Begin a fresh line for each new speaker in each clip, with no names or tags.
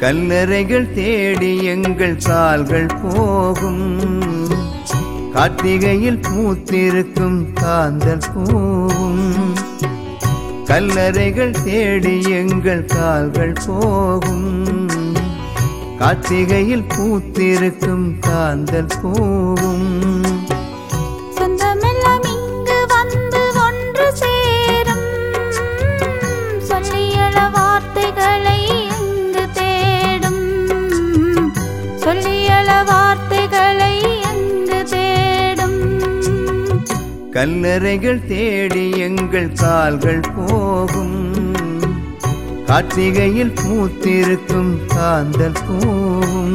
கல்லறைகள் தேடி எங்கள் கால்கள் போகும் கார்த்திகையில் பூத்திருக்கும் காந்தல் பூவும் கல்லறைகள் தேடி எங்கள் கால்கள் போகும் கார்த்திகையில் பூத்திருக்கும் காந்தல் பூவும்
சொந்தமெல்லாம் இங்கு வந்து ஒன்று சேரும் சொல்லியள வார்த்தைகளை எங்கு தேடும் சொல்லியள வார்த்தைகளை எங்கு தேடும்
கல்லறைகள் தேடி எங்கள் கால்கள் போகும் கார்த்திகையில் பூத்திருக்கும் காந்தல் பூவும்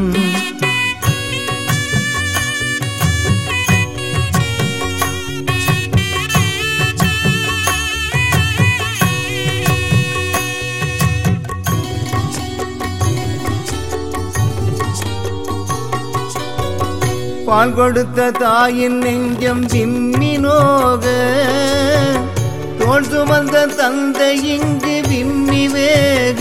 பால் கொடுத்த தாயின் நெஞ்சம் விம்மினோக தோல் சுமந்த தந்தை இங்கு விம்மி வேக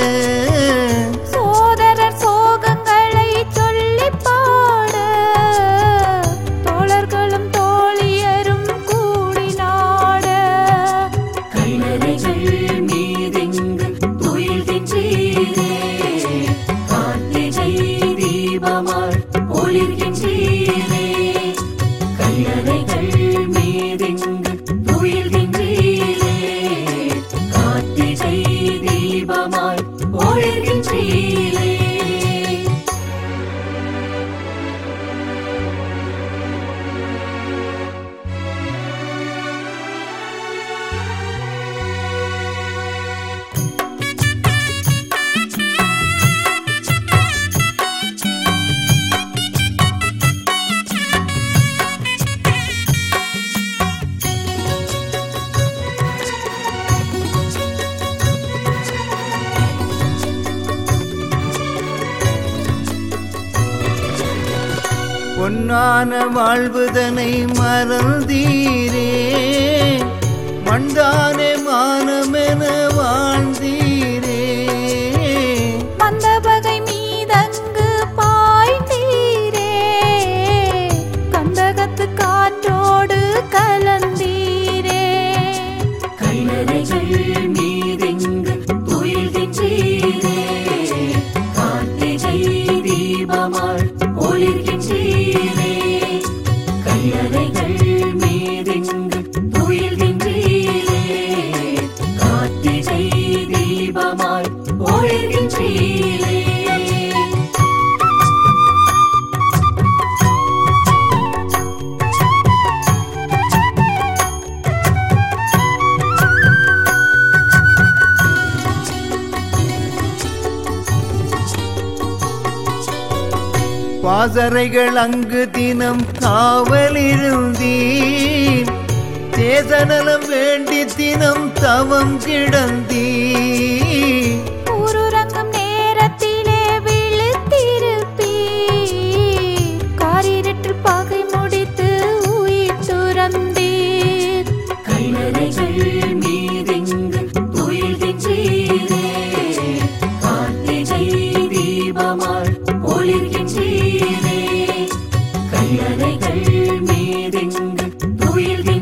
சோதரர் சோகங்களை சொல்லி பாட தோழர்களும் தோழியரும் கூடி நாட
கல்லறைகள் மீதெங்கு துயில்கின்றீரே கார்த்திகை தீபமாய் ஒளிர்கின்றீரே கல்லறைகள் மீதெங்கு துயில்கின்றீரே கார்த்திகை தீபமாய் ஒளிர்கின்றீரே
பொன்னான வாழ்வுதனை மறந்தீரே மண்டானே மானமென வாழ்ந்தீரே
மந்தபகை மீதங்கு பாய்ந்தீரே கந்தகத்து காற்றோடு கலந்தீரே
கல்லறைகள் மீதெங்கு துயில்கின்றீரே கார்த்திகை தீபமாய் ஒளிர்கின்றீரே கல்லறைகள் மீதெங்கு துயில்கின்றீரே கார்த்திகை தீபமாய் ஒளிர்கின்றீரே
பாசறைகள் அங்கு தினம் காவலிருந்தீர் சேதனலம் வேண்டி தினம் தவம் கிடந்தீர்
ஊருறங்கும் நேரத்திலே விழித்திருப்பீ காரிருட்டில் பகை முடித்து உயிர் துறந்தீர்
கல்லறைகள் மீதெங்கு துயில்கின்றீரே கார்த்திகை தீபமாய் ஒளிர்கின்றீரே கல்லறைகள் மீதெங்கு துயில்கின்றீரே